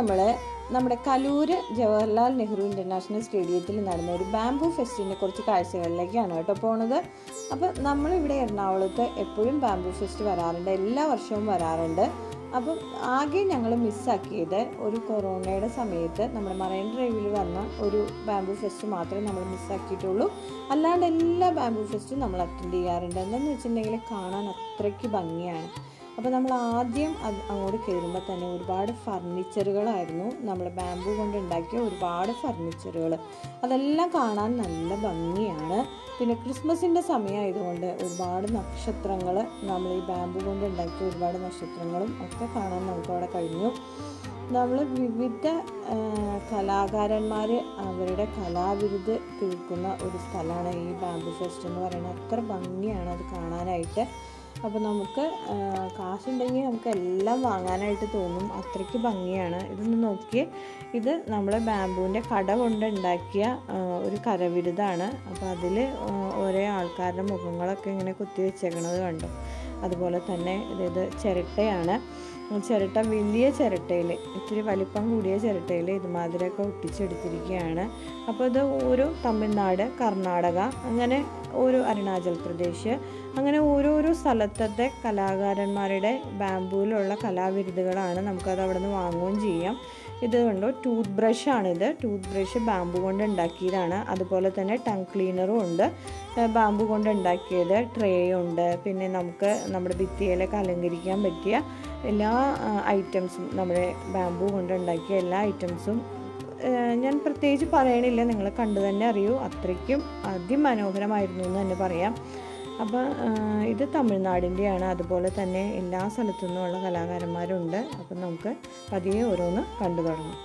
നമ്മൾ നമ്മുടെ കലൂര് ജവഹർലാൽ നെഹ്റു ഇൻ്റർനാഷണൽ സ്റ്റേഡിയത്തിൽ നടന്ന ഒരു ബാംബു ഫെസ്റ്റിൻ്റെ കുറച്ച് കാഴ്ചകളിലേക്കാണ് കേട്ടോ പോണത് അപ്പോൾ നമ്മളിവിടെ എറണാകുളത്ത് എപ്പോഴും ബാംബു ഫെസ്റ്റ് വരാറുണ്ട് എല്ലാ വർഷവും വരാറുണ്ട് അപ്പം ആകെ ഞങ്ങൾ മിസ്സാക്കിയത് ഒരു കൊറോണയുടെ സമയത്ത് നമ്മുടെ മറൈൻ ഡ്രൈവിൽ വന്ന ഒരു ബാംബു ഫെസ്റ്റ് മാത്രമേ നമ്മൾ മിസ്സാക്കിയിട്ടുള്ളൂ അല്ലാണ്ട് എല്ലാ ബാംബു ഫെസ്റ്റും നമ്മൾ അറ്റൻഡ് ചെയ്യാറുണ്ട് എന്താണെന്ന് വെച്ചിട്ടുണ്ടെങ്കിൽ കാണാൻ അത്രയ്ക്ക് ഭംഗിയാണ് അപ്പോൾ നമ്മൾ ആദ്യം അത് അങ്ങോട്ട് കയറുമ്പോൾ തന്നെ ഒരുപാട് ഫർണിച്ചറുകളായിരുന്നു നമ്മൾ ബാംബു കൊണ്ട് ഉണ്ടാക്കിയ ഒരുപാട് ഫർണിച്ചറുകൾ അതെല്ലാം കാണാൻ നല്ല ഭംഗിയാണ് പിന്നെ ക്രിസ്മസിൻ്റെ സമയമായതുകൊണ്ട് ഒരുപാട് നക്ഷത്രങ്ങൾ നമ്മൾ ഈ ബാംബു കൊണ്ട് ഉണ്ടാക്കിയ ഒരുപാട് നക്ഷത്രങ്ങളും ഒക്കെ കാണാൻ നമുക്ക് അവിടെ കഴിഞ്ഞു നമ്മൾ വിവിധ കലാകാരന്മാർ അവരുടെ കലാവിരുത് തീർക്കുന്ന ഒരു സ്ഥലമാണ് ഈ ബാംബു ഫെസ്റ്റ് എന്ന് പറയുന്നത് അത്ര ഭംഗിയാണ് അത് കാണാനായിട്ട് അപ്പോൾ നമുക്ക് കാശുണ്ടെങ്കിൽ നമുക്ക് എല്ലാം വാങ്ങാനായിട്ട് തോന്നും അത്രയ്ക്ക് ഭംഗിയാണ് ഇതൊന്ന് നോക്കിയേ ഇത് നമ്മൾ ബാംബുവിൻ്റെ കട കൊണ്ട് ഉണ്ടാക്കിയ ഒരു കരവിരുതാണ് അപ്പോൾ അതിൽ ഓരോ ആൾക്കാരുടെ മുഖങ്ങളൊക്കെ ഇങ്ങനെ കുത്തി വെച്ചേക്കണത് കണ്ടു അതുപോലെ തന്നെ ഇത് ചിരട്ടയാണ് ചിരട്ട വലിയ ചിരട്ടയിൽ ഇത്തിരി വലിപ്പം കൂടിയ ചിരട്ടയിൽ ഇതുമാതിരിയൊക്കെ ഒട്ടിച്ചെടുത്തിരിക്കുകയാണ് അപ്പോൾ ഇത് ഓരോ തമിഴ്നാട് കർണാടക അങ്ങനെ ഓരോ അരുണാചൽ പ്രദേശ് അങ്ങനെ ഓരോരോ സ്ഥലത്തത്തെ കലാകാരന്മാരുടെ ബാംബൂയിലുള്ള കലാവിരുതുകളാണ് നമുക്കത് അവിടെ നിന്ന് വാങ്ങുകയും ചെയ്യാം ഇത് കണ്ടോ ടൂത്ത് ബ്രഷാണിത് ടൂത്ത് ബ്രഷ് ബാമ്പു കൊണ്ട് ഉണ്ടാക്കിയതാണ് അതുപോലെ തന്നെ ടങ് ക്ലീനറും ഉണ്ട് ബാമ്പു കൊണ്ട് ഉണ്ടാക്കിയത് ട്രേ ഉണ്ട് പിന്നെ നമുക്ക് നമ്മുടെ ഭിത്തിയിലൊക്കെ അലങ്കരിക്കാൻ പറ്റിയ എല്ലാ ഐറ്റംസും നമ്മുടെ ബാമ്പു കൊണ്ട് ഉണ്ടാക്കിയ എല്ലാ ഐറ്റംസും ഞാൻ പ്രത്യേകിച്ച് പറയണില്ല നിങ്ങൾ കണ്ടു തന്നെ അറിയൂ അത്രയ്ക്കും അതിമനോഹരമായിരുന്നു എന്ന് തന്നെ പറയാം അപ്പോൾ ഇത് തമിഴ്നാടിൻ്റെയാണ് അതുപോലെ തന്നെ എല്ലാ സ്ഥലത്തു നിന്നുമുള്ള കലാകാരന്മാരുണ്ട് അപ്പം നമുക്ക് പതിയെ ഓരോന്ന് കണ്ടു തുടങ്ങും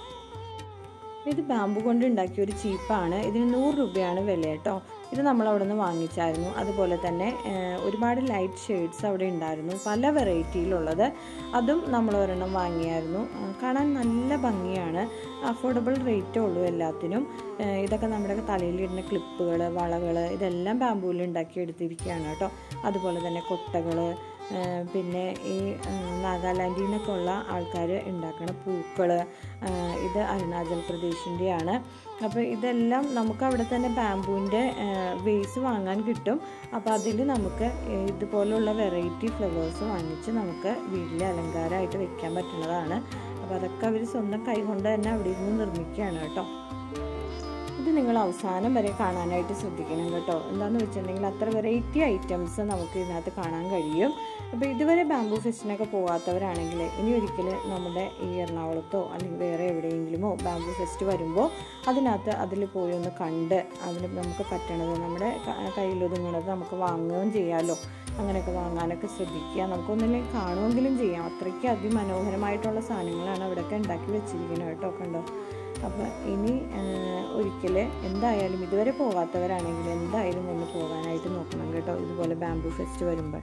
ഇത് ബാമ്പു കൊണ്ട് ഉണ്ടാക്കിയ ഒരു ചീപ്പാണ് ഇതിന് നൂറ് രൂപയാണ് വില കേട്ടോ ഇത് നമ്മൾ അവിടെ നിന്ന് വാങ്ങിച്ചായിരുന്നു അതുപോലെ തന്നെ ഒരുപാട് ലൈറ്റ് ഷെയ്ഡ്സ് അവിടെ ഉണ്ടായിരുന്നു പല വെറൈറ്റിയിലുള്ളത് അതും നമ്മൾ ഒരെണ്ണം വാങ്ങിയായിരുന്നു കാണാൻ നല്ല ഭംഗിയാണ് അഫോർഡബിൾ റേറ്റേ ഉള്ളൂ എല്ലാത്തിനും ഇതൊക്കെ നമ്മുടെ തലയിലിടുന്ന ക്ലിപ്പുകൾ വളകൾ ഇതെല്ലാം ബാമ്പൂവിൽ ഉണ്ടാക്കി എടുത്തിരിക്കുകയാണ് കേട്ടോ അതുപോലെ തന്നെ കൊട്ടകൾ പിന്നെ ഈ നാഗാലാൻഡിൽ നിന്നൊക്കെ ഉള്ള ആൾക്കാർ ഉണ്ടാക്കുന്ന പൂക്കൾ ഇത് അരുണാചൽ പ്രദേശിൻ്റെയാണ് അപ്പോൾ ഇതെല്ലാം നമുക്ക് അവിടെ തന്നെ ബാമ്പൂവിൻ്റെ വേസ് വാങ്ങാൻ കിട്ടും അപ്പോൾ അതിൽ നമുക്ക് ഇതുപോലുള്ള വെറൈറ്റി ഫ്ലവേഴ്സ് വാങ്ങിച്ച് നമുക്ക് വീട്ടിലെ അലങ്കാരമായിട്ട് വെക്കാൻ പറ്റുന്നതാണ് അപ്പോൾ അതൊക്കെ അവർ സ്വന്തം കൈകൊണ്ട് തന്നെ അവിടെ ഇരുന്ന് നിർമ്മിക്കുകയാണ് കേട്ടോ ഇത് നിങ്ങൾ അവസാനം വരെ കാണാനായിട്ട് ശ്രദ്ധിക്കണം കേട്ടോ എന്താണെന്ന് വെച്ചിട്ടുണ്ടെങ്കിൽ അത്ര വെറൈറ്റി ഐറ്റംസ് നമുക്ക് ഇതിനകത്ത് കാണാൻ കഴിയും അപ്പോൾ ഇതുവരെ ബാംബു ഫെസ്റ്റിനൊക്കെ പോകാത്തവരാണെങ്കിൽ ഇനി ഒരിക്കൽ നമ്മുടെ ഈ എറണാകുളത്തോ അല്ലെങ്കിൽ വേറെ എവിടെയെങ്കിലുമോ ബാംബു ഫെസ്റ്റ് വരുമ്പോൾ അതിനകത്ത് അതിൽ പോയി ഒന്ന് കണ്ട് അതിന് നമുക്ക് പറ്റണത് നമ്മുടെ കയ്യിലൊതുങ്ങണത് നമുക്ക് വാങ്ങുകയും ചെയ്യാമല്ലോ അങ്ങനെയൊക്കെ വാങ്ങാനൊക്കെ ശ്രദ്ധിക്കുക നമുക്കൊന്നില്ലെങ്കിൽ കാണുമെങ്കിലും ചെയ്യാം അത്രയ്ക്ക് അതിമനോഹരമായിട്ടുള്ള സാധനങ്ങളാണ് അവിടെയൊക്കെ ഉണ്ടാക്കി വെച്ചിരിക്കുന്നത് കേട്ടോ കണ്ടോ അപ്പോൾ ഇനി ഒരിക്കൽ എന്തായാലും ഇതുവരെ പോകാത്തവരാണെങ്കിൽ എന്തായാലും ഒന്ന് പോകാനായിട്ട് നോക്കണം കേട്ടോ ഇതുപോലെ ബാംബു ഫെസ്റ്റ് വരുമ്പോൾ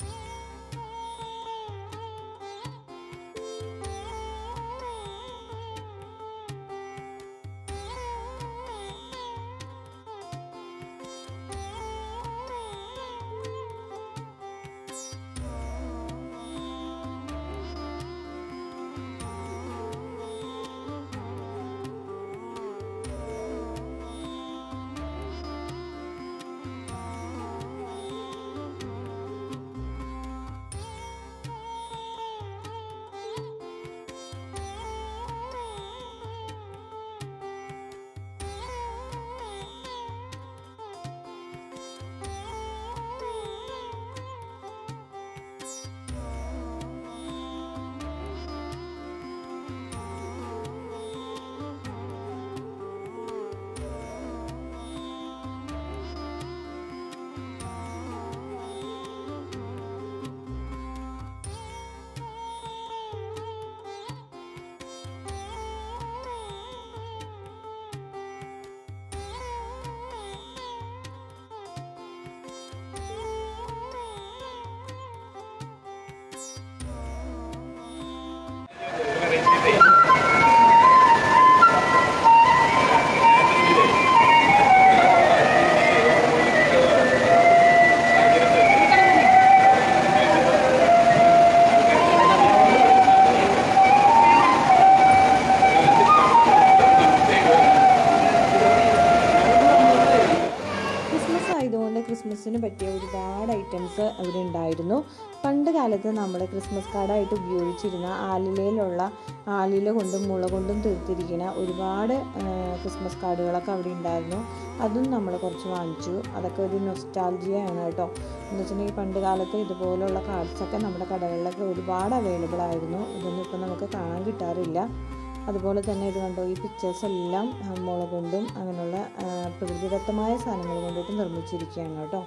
പറ്റിയ ഒരുപാട് ഐറ്റംസ് അവിടെ ഉണ്ടായിരുന്നു പണ്ട് കാലത്ത് നമ്മൾ ക്രിസ്മസ് കാർഡായിട്ട് ഉപയോഗിച്ചിരുന്ന ആലിലയിലുള്ള ആലില കൊണ്ടും മുള കൊണ്ടും തീർത്തിരിക്കുന്ന ഒരുപാട് ക്രിസ്മസ് കാർഡുകളൊക്കെ അവിടെ ഉണ്ടായിരുന്നു അതും നമ്മൾ കുറച്ച് വാങ്ങിച്ചു അതൊക്കെ ഒരു നൊസ്റ്റാൾജിയാണ് കേട്ടോ എന്ന് വെച്ചിട്ടുണ്ടെങ്കിൽ പണ്ട് കാലത്ത് ഇതുപോലുള്ള കാർഡ്സൊക്കെ നമ്മുടെ കടകളിലൊക്കെ ഒരുപാട് അവൈലബിൾ ആയിരുന്നു ഇതൊന്നും ഇപ്പം നമുക്ക് കാണാൻ കിട്ടാറില്ല അതുപോലെ തന്നെ ഇത് കണ്ടോ ഈ പിക്ചേഴ്സ് എല്ലാം മുള കൊണ്ടും അങ്ങനെയുള്ള പ്രകൃതിദത്തമായ സാധനങ്ങൾ കൊണ്ടിട്ട് നിർമ്മിച്ചിരിക്കുകയാണ് കേട്ടോ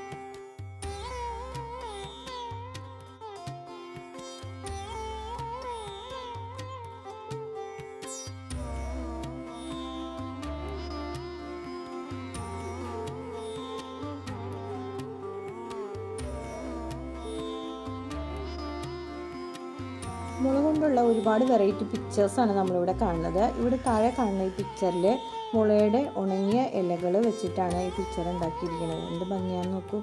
മുള കൊണ്ടുള്ള ഒരുപാട് വെറൈറ്റി പിക്ചേഴ്സാണ് നമ്മളിവിടെ കാണുന്നത് ഇവിടെ താഴെ കാണുന്ന ഈ പിക്ചറിൽ മുളയുടെ ഉണങ്ങിയ ഇലകൾ വെച്ചിട്ടാണ് ഈ പിക്ചർ ഉണ്ടാക്കിയിരിക്കുന്നത് എന്ത് ഭംഗിയാന്ന് നോക്കൂ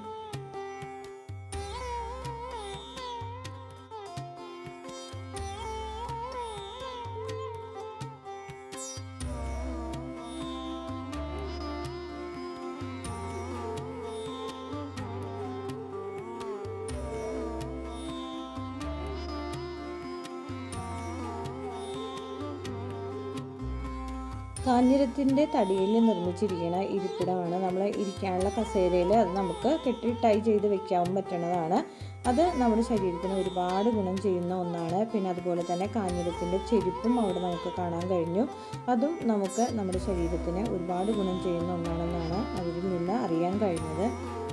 കാഞ്ഞിരത്തിൻ്റെ തടിയിൽ നിർമ്മിച്ചിരിക്കുന്ന ഇരിപ്പിടമാണ് നമ്മൾ ഇരിക്കാനുള്ള കസേരയിൽ അത് നമുക്ക് കെട്ടി ടൈ ചെയ്ത് വെക്കാൻ പറ്റുന്നതാണ് അത് നമ്മുടെ ശരീരത്തിന് ഒരുപാട് ഗുണം ചെയ്യുന്ന ഒന്നാണ് പിന്നെ അതുപോലെ തന്നെ കാഞ്ഞിരത്തിൻ്റെ ചെരുപ്പും അവിടെ നമുക്ക് കാണാൻ കഴിഞ്ഞു അതും നമുക്ക് നമ്മുടെ ശരീരത്തിന് ഒരുപാട് ഗുണം ചെയ്യുന്ന ഒന്നാണെന്നാണ് അവരിൽ നിന്ന് അറിയാൻ കഴിഞ്ഞത്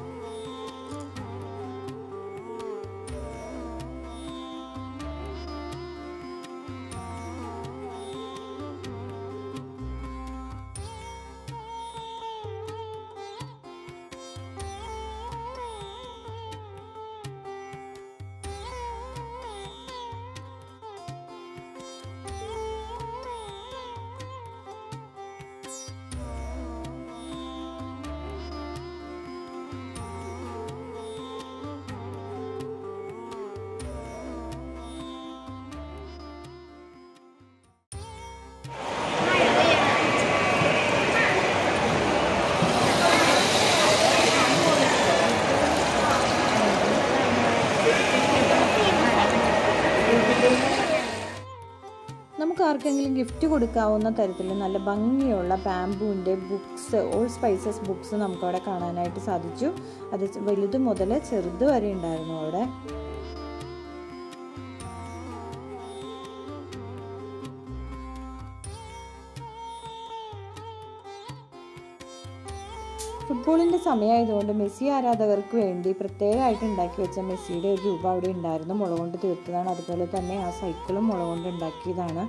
നമുക്ക് ആർക്കെങ്കിലും ഗിഫ്റ്റ് കൊടുക്കാവുന്ന തരത്തിൽ നല്ല ഭംഗിയുള്ള ബാംബുവിൻ്റെ ബുക്സ് ഓൾ സ്പൈസസ് ബുക്സ് നമുക്കവിടെ കാണാനായിട്ട് സാധിച്ചു അത് വലുത് മുതൽ ചെറുത് വരെ ഉണ്ടായിരുന്നു അവിടെ ഫുട്ബോളിൻ്റെ സമയമായതുകൊണ്ട് മെസ്സി ആരാധകർക്ക് വേണ്ടി പ്രത്യേകമായിട്ട് ഉണ്ടാക്കി വെച്ച മെസ്സിയുടെ ഒരു രൂപ അവിടെ ഉണ്ടായിരുന്നു മുള കൊണ്ട് തീർത്തതാണ് അതുപോലെ തന്നെ ആ സൈക്കിളും മുള കൊണ്ട് ഉണ്ടാക്കിയതാണ്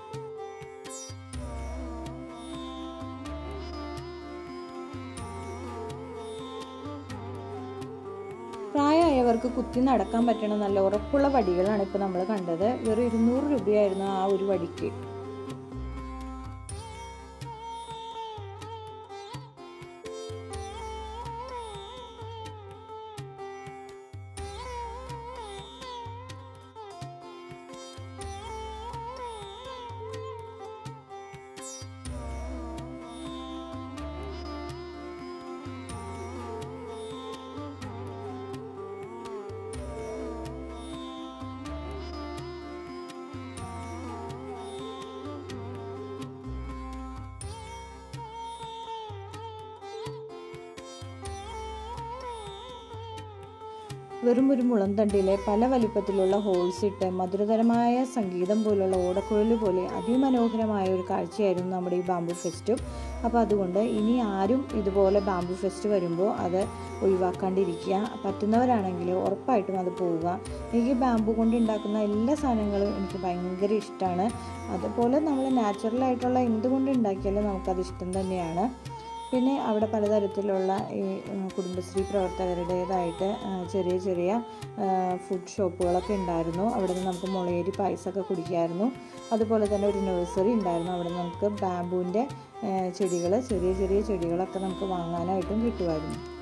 പ്രായമായവർക്ക് കുത്തി നടക്കാൻ പറ്റുന്ന നല്ല ഉറപ്പുള്ള വടികളാണ് ഇപ്പോൾ നമ്മൾ കണ്ടത് വെറും ഇരുന്നൂറ് രൂപയായിരുന്നു ആ ഒരു വടിക്ക് വെറും ഒരു മുളന്തണ്ടിലെ പല വലിപ്പത്തിലുള്ള ഹോൾസ് ഇട്ട് മധുരതരമായ സംഗീതം പോലുള്ള ഓടക്കുഴൽ പോലെ അതിമനോഹരമായ ഒരു കാഴ്ചയായിരുന്നു നമ്മുടെ ഈ ബാംബു ഫെസ്റ്റും അപ്പോൾ അതുകൊണ്ട് ഇനി ആരും ഇതുപോലെ ബാംബു ഫെസ്റ്റ് വരുമ്പോൾ അത് ഒഴിവാക്കാണ്ടിരിക്കുക പറ്റുന്നവരാണെങ്കിൽ ഉറപ്പായിട്ടും അത് പോവുക എനിക്ക് ബാംബു കൊണ്ട് ഉണ്ടാക്കുന്ന എല്ലാ സാധനങ്ങളും എനിക്ക് ഭയങ്കര ഇഷ്ടമാണ് അതുപോലെ നമ്മൾ നാച്ചുറലായിട്ടുള്ള എന്തുകൊണ്ട് ഉണ്ടാക്കിയാലും നമുക്കത് ഇഷ്ടം തന്നെയാണ് പിന്നെ അവിടെ പലതരത്തിലുള്ള ഈ കുടുംബശ്രീ പ്രവർത്തകരുടേതായിട്ട് ചെറിയ ചെറിയ ഫുഡ് ഷോപ്പുകളൊക്കെ ഉണ്ടായിരുന്നു അവിടെ നിന്ന് നമുക്ക് മുളയേരി പായസമൊക്കെ കുടിക്കായിരുന്നു അതുപോലെ തന്നെ ഒരു നഴ്സറി ഉണ്ടായിരുന്നു അവിടെ നമുക്ക് ബാമ്പുവിൻ്റെ ചെടികൾ ചെറിയ ചെറിയ ചെടികളൊക്കെ നമുക്ക് വാങ്ങാനായിട്ടും കിട്ടുമായിരുന്നു